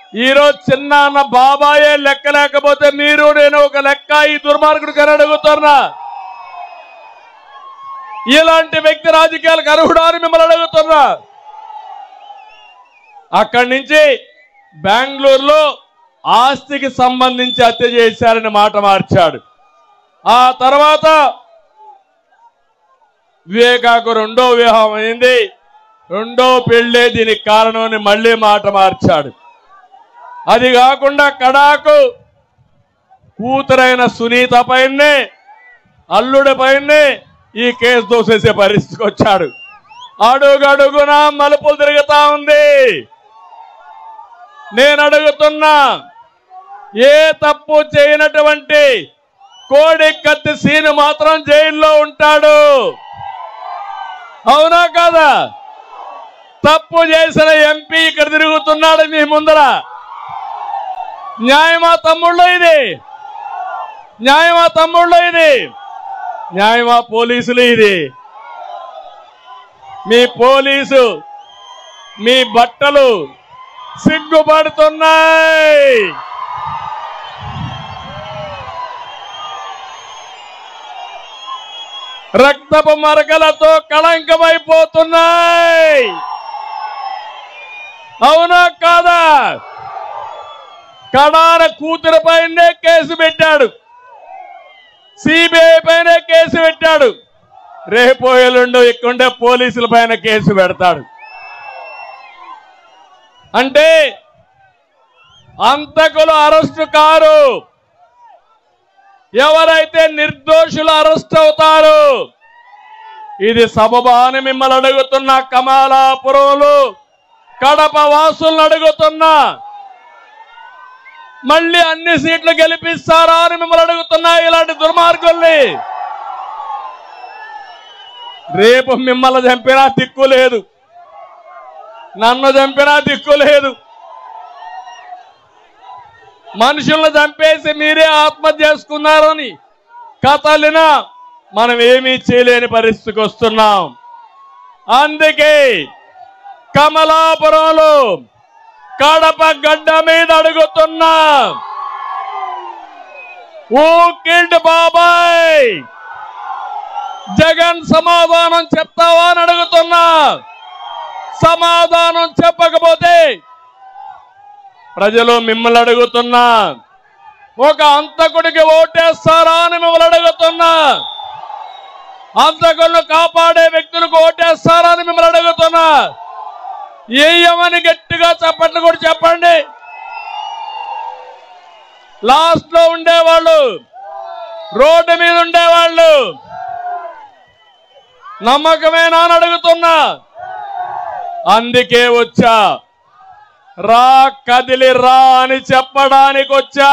ఈరోజు చిన్న అన్న బాబాయే లెక్క లేకపోతే మీరు నేను ఒక లెక్క ఈ దుర్మార్గుడు కని అడుగుతున్నా ఇలాంటి వ్యక్తి రాజకీయాలకు అర్హుడా అని మిమ్మల్ని అడుగుతున్నా అక్కడి నుంచి బెంగళూరులో ఆస్తికి సంబంధించి హత్య చేశారని మాట మార్చాడు ఆ తర్వాత వివేకాకు రెండో వివాహం అయింది రెండో పెళ్ళే దీనికి కారణం అని మళ్ళీ మాట మార్చాడు అది కాకుండా కడాకు కూతురైన సునీత పైనే అల్లుడి పైనే ఈ కేసు దోసేసే పరిస్థితికి వచ్చాడు అడుగడుగున మలుపులు తిరుగుతా ఉంది నేను అడుగుతున్నా ఏ తప్పు చేయనటువంటి కోడి కత్తి సీను మాత్రం జైల్లో ఉంటాడు అవునా కాదా తప్పు చేసిన ఎంపీ ఇక్కడ తిరుగుతున్నాడు మీ ముందర న్యాయమా తమ్ముళ్ళు ఇది న్యాయమా తమ్ముళ్ళు ఇది న్యాయమా పోలీసులు ఇది మీ పోలీసు మీ బట్టలు సిగ్గుపడుతున్నాయి రక్తపు మరకలతో కళంకమైపోతున్నాయి అవునా కాదా కడాన కూతురు పైనే కేసు పెట్టాడు సిబిఐ పైన కేసు పెట్టాడు రేపు ఎల్లుండు ఇక్కడుండే పోలీసుల పైన కేసు పెడతాడు అంటే అంతకులు అరెస్టు కారు ఎవరైతే నిర్దోషులు అరెస్ట్ అవుతారు ఇది సబబా అని మిమ్మల్ని అడుగుతున్నా కమాలాపురంలో కడప వాసులను అడుగుతున్నా మళ్ళీ అన్ని సీట్లు గెలిపిస్తారా అని మిమ్మల్ని అడుగుతున్నా ఇలాంటి దుర్మార్గుల్ని రేపు మిమ్మల్ని చంపినా దిక్కు లేదు నన్ను చంపినా దిక్కు లేదు మనుషులను చంపేసి మీరే ఆత్మహత్య చేసుకున్నారని కథలినా మనం ఏమీ చేయలేని పరిస్థితికి వస్తున్నాం అందుకే కమలాపురంలో కడప గడ్డ మీద అడుగుతున్నా ఓ కిడ్ బాబాయ్ జగన్ సమాధానం చెప్తావా అని అడుగుతున్నా సమాధానం చెప్పకపోతే ప్రజలు మిమ్మల్ని అడుగుతున్నా ఒక అంతకుడికి ఓటేస్తారా అని మిమ్మల్ని అడుగుతున్నా అంతకులను కాపాడే వ్యక్తులకు ఓటేస్తారా అని మిమ్మల్ని అడుగుతున్నా ఏయమని గట్టిగా చప్పట్లు కూడా చెప్పండి లాస్ట్ లో ఉండేవాళ్ళు రోడ్డు మీద ఉండేవాళ్ళు నమ్మకమేనా అని అడుగుతున్నా అందుకే వచ్చా రా కదిలి రా అని చెప్పడానికి వచ్చా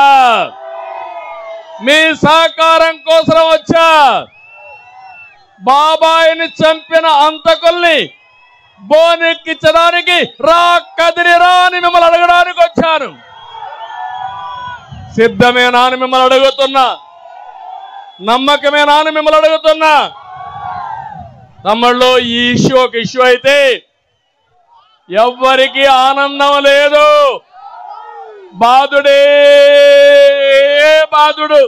మీ సహకారం కోసం వచ్చా బాబాయిని చంపిన అంతకుల్ని బోనెక్కించడానికి రా కదిలి రా అని మిమ్మల్ని అడగడానికి వచ్చాను సిద్ధమేనా అని మిమ్మల్ని అడుగుతున్నా నమ్మకమేనా అని మిమ్మల్ని అడుగుతున్నా తమ్ముళ్ళు ఈ ఇష్యూ ఒక ఇష్యూ అయితే ఎవ్వరికి ఆనందం లేదు బాధుడే బాధుడు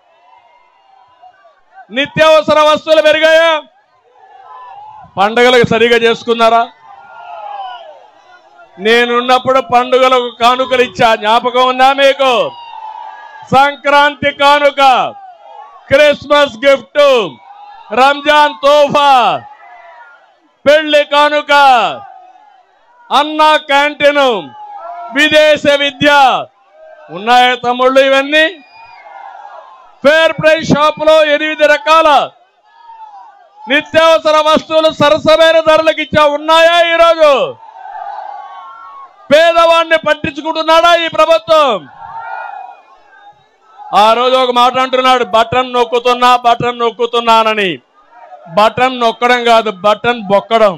నిత్యావసర వస్తువులు పెరిగాయా పండుగలకు సరిగా చేసుకున్నారా నేనున్నప్పుడు పండుగలకు కానుకలు ఇచ్చా జ్ఞాపకం ఉందా మీకు సంక్రాంతి కానుక క్రిస్మస్ గిఫ్ట్ రంజాన్ తోఫా పెళ్లి కానుక అన్న క్యాంటీన్ విదేశ విద్య ఉన్నాయా తమ్ముళ్ళు ఇవన్నీ ఫేర్ ప్రైస్ షాప్ లో ఎనిమిది రకాల నిత్యావసర వస్తువులు సరసమైన ధరలకు ఇచ్చా ఉన్నాయా ఈరోజు పేదవాడిని పట్టించుకుంటున్నాడా ఈ ప్రభుత్వం ఆ రోజు ఒక మాట అంటున్నాడు బటన్ నొక్కుతున్నా బటన్ నొక్కుతున్నానని బటన్ నొక్కడం కాదు బటన్ బొక్కడం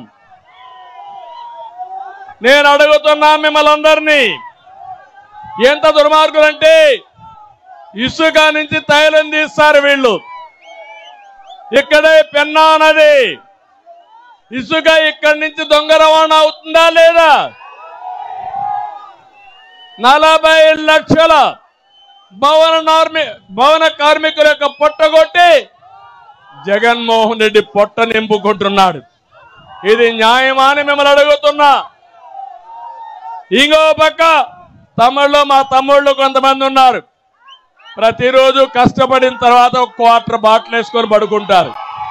నేను అడుగుతున్నా మిమ్మల్ని అందరినీ ఎంత దుర్మార్గులంటే ఇసుక నుంచి తైలం తీస్తారు వీళ్ళు ఇక్కడే పెన్నా నది ఇసుక ఇక్కడి నుంచి దొంగ రవాణా అవుతుందా లేదా నలభై లక్షల భవన నార్మి భవన కార్మికుల యొక్క పొట్టగొట్టి జగన్మోహన్ రెడ్డి పొట్ట నింపుకుంటున్నాడు ఇది న్యాయమా అని మిమ్మల్ని అడుగుతున్నా ఇంకో పక్క తమ్ముళ్ళు మా తమ్ముళ్ళు కొంతమంది ఉన్నారు ప్రతిరోజు కష్టపడిన తర్వాత ఒక క్వార్టర్ బాటిల్ వేసుకొని పడుకుంటారు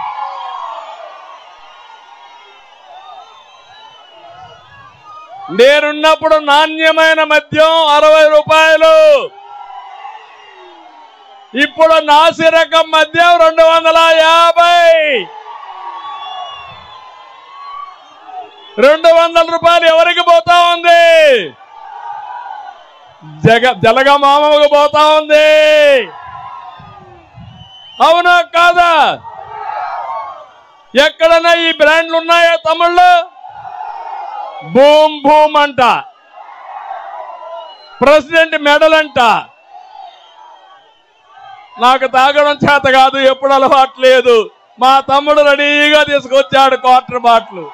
నేనున్నప్పుడు నాణ్యమైన మద్యం అరవై రూపాయలు ఇప్పుడు నాసి రకం మద్యం రెండు వందల యాభై రెండు వందల రూపాయలు ఎవరికి పోతా ఉంది జగ జలగ మామకు పోతా ఉంది అవునా కాదా ఎక్కడన్నా ఈ బ్రాండ్లు ఉన్నాయా తమిళ్ళు భూమ్ భూమ్ అంట ప్రెసిడెంట్ మెడల్ అంట నాకు తాగడం చేత కాదు ఎప్పుడు అలవాటు లేదు మా తమ్ముడు రెడీగా తీసుకొచ్చాడు క్వార్టర్ బాటిల్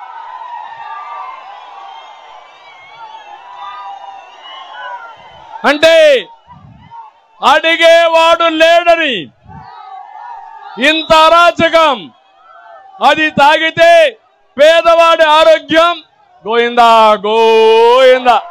అంటే అడిగేవాడు లేడని ఇంత అరాచకం అది తాగితే పేదవాడి ఆరోగ్యం గోయిందా గోయిందా